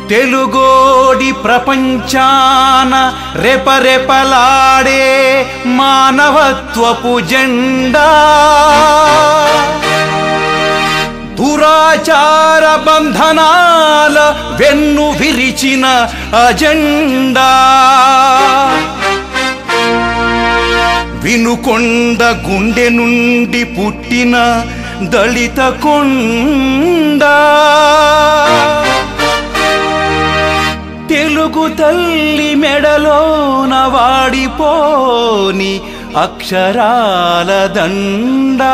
తెలుగోడి ప్రపంచాన రెపరెపలాడే మానవత్వపు జెండా దురాచార బంధనాల వెన్ను విరిచిన అజెండా వినుకొండ గుండె నుండి పుట్టిన దళిత కొండ తెలుగు తల్లి మెడలోన వాడిపోని అక్షరాల దండా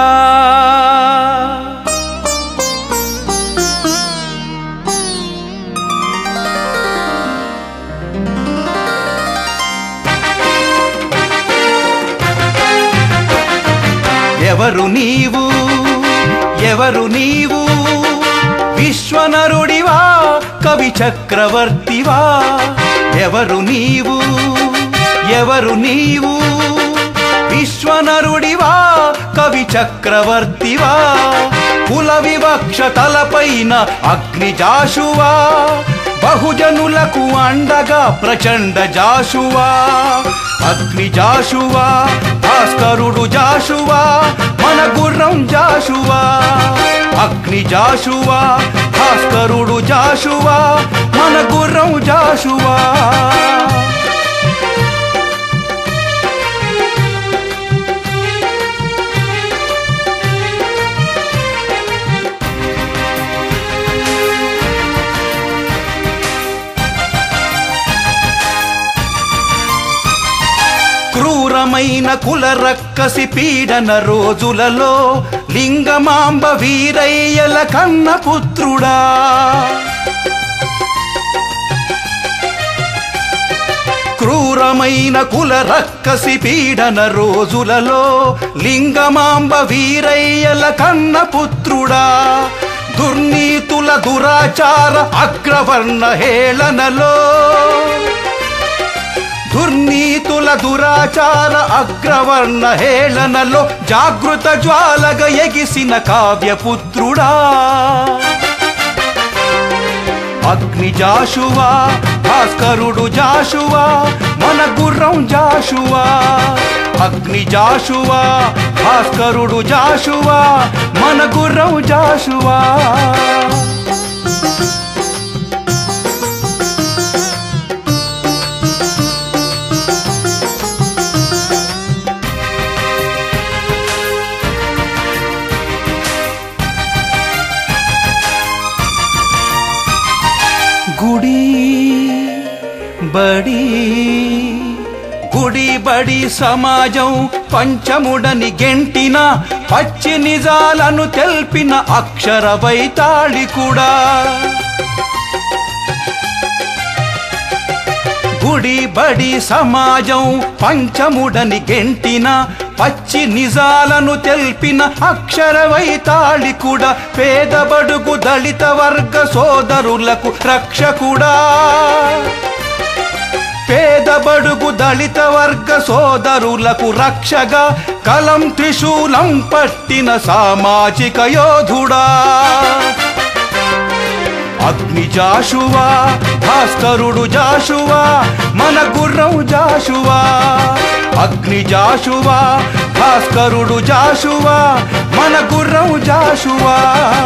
ఎవరు నీవు ఎవరు నీవు విశ్వనరుడివా కవి చక్రవర్తివా ఎవరు నీవు ఎవరు నీవు విశ్వనరుడివా కవి చక్రవర్తివా కుల వివక్ష తలపైన అగ్ని జాషువా బహుజనులకు అండగా ప్రచండ జాషువా అగ్ని జాషువా భాస్కరుడు జాషువా మన గుర్రం జాషువా అగ్ని జాషువా భాస్కరుడు జాషువా మన గుర్రం జాషువా క్రూరమైన కుల రక్కసి పీడన రోజులలో లింగమాంబ వీరయ్యల కన్న పుత్రుడా క్రూరమైన కుల రక్కసి పీడన రోజులలో లింగమాంబ వీరయ్యల కన్న పుత్రుడా దుర్నీతుల దురాచార అగ్రవర్ణ హేళనలో దుర్నీతుల దురాచార అగ్రవర్ణ హేళనలో జాగృత జ్వాలగ ఎగిసిన కావ్యపుత్రుడా అగ్ని జాషువా భాస్కరుడు జాషువా మన గుర్రం జాషువా అగ్ని జాషువా భాస్కరుడు జాషువా మన గుర్రం జాషువా గుడి బడి గుడి బడి సమాజం పంచముడని గెంటిన పచ్చి నిజాలను తెల్పిన అక్షర వైతాళి కూడా గుడి బడి సమాజం పంచముడని గెంటిన పచ్చి నిజాలను తెల్పిన అక్షర వైతాళి కూడా పేదబడుగు దళిత వర్గ సోదరులకు రక్షకుడా పేదబడుగు దళిత వర్గ సోదరులకు రక్షగా కలం త్రిశూలం పట్టిన సామాజిక యోధుడా అగ్ని జాషువా భాస్కరుడు జాషువా మన గుర్రం జాషువా అగ్ని జాషువా భాస్కరుడు జాషువా మన గుర్రం జాషువా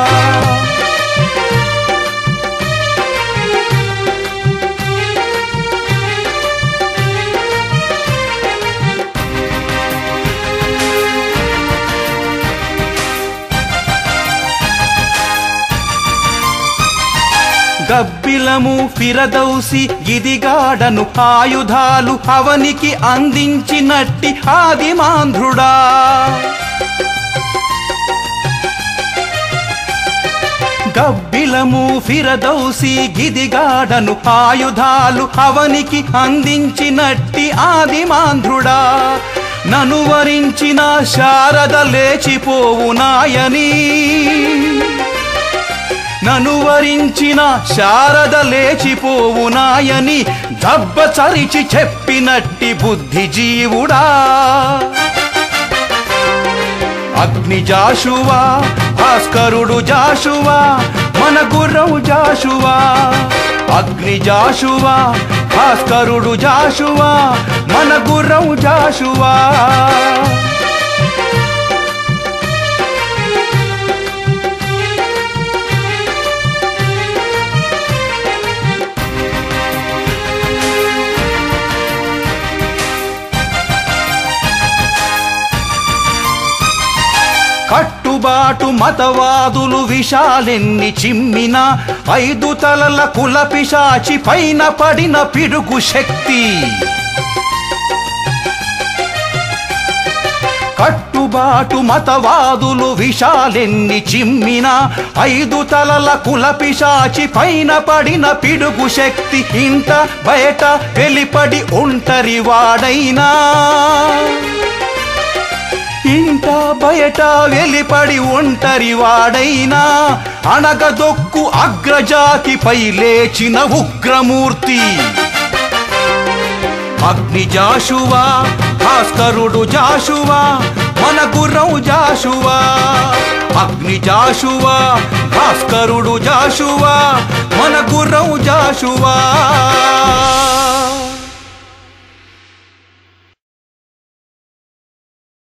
గబ్బిలము ఫిరదౌసి గిదిగాడను ఆయుధాలు అవనికి అందించినట్టి ఆదిమాంధ్రుడా గబ్బిలము ఫిరదౌసి గిదిగాడను ఆయుధాలు అవనికి అందించినట్టి ఆదిమాంధ్రుడా నను వరించిన శారద లేచిపోవు నాయనీ నను వరించిన శారద లేచిపోవు నాయని దబ్బ చరిచి చెప్పినట్టి బుద్ధిజీవుడా అగ్ని జాషువా భాస్కరుడు జాషువా మన గుర్రం జాషువా అగ్ని జాషువా భాస్కరుడు జాషువా మన గుర్రం జాషువా కట్టుబాటు మతవాదులు విషాలెన్ని చిమ్మిన ఐదు తలల కుల పిశాచి పైన పడిన పిడుగు శక్తి కట్టుబాటు మతవాదులు విషాలెన్ని చిమ్మిన ఐదు తలల కుల పిశాచి పైన పడిన పిడుగు శక్తి ఇంట బయట వెలిపడి ఒంటరి వాడైనా ఇంట బయట వెలిపడి ఒంటరి వాడైనా అనగదొక్కు అగ్రజాతిపై లేచిన ఉగ్రమూర్తి అగ్ని జాషువా భాస్కరుడు జాషువా మన గుర్రం జాషువా అగ్ని జాషువా భాస్కరుడు జాషువా మన గుర్రం జాషువా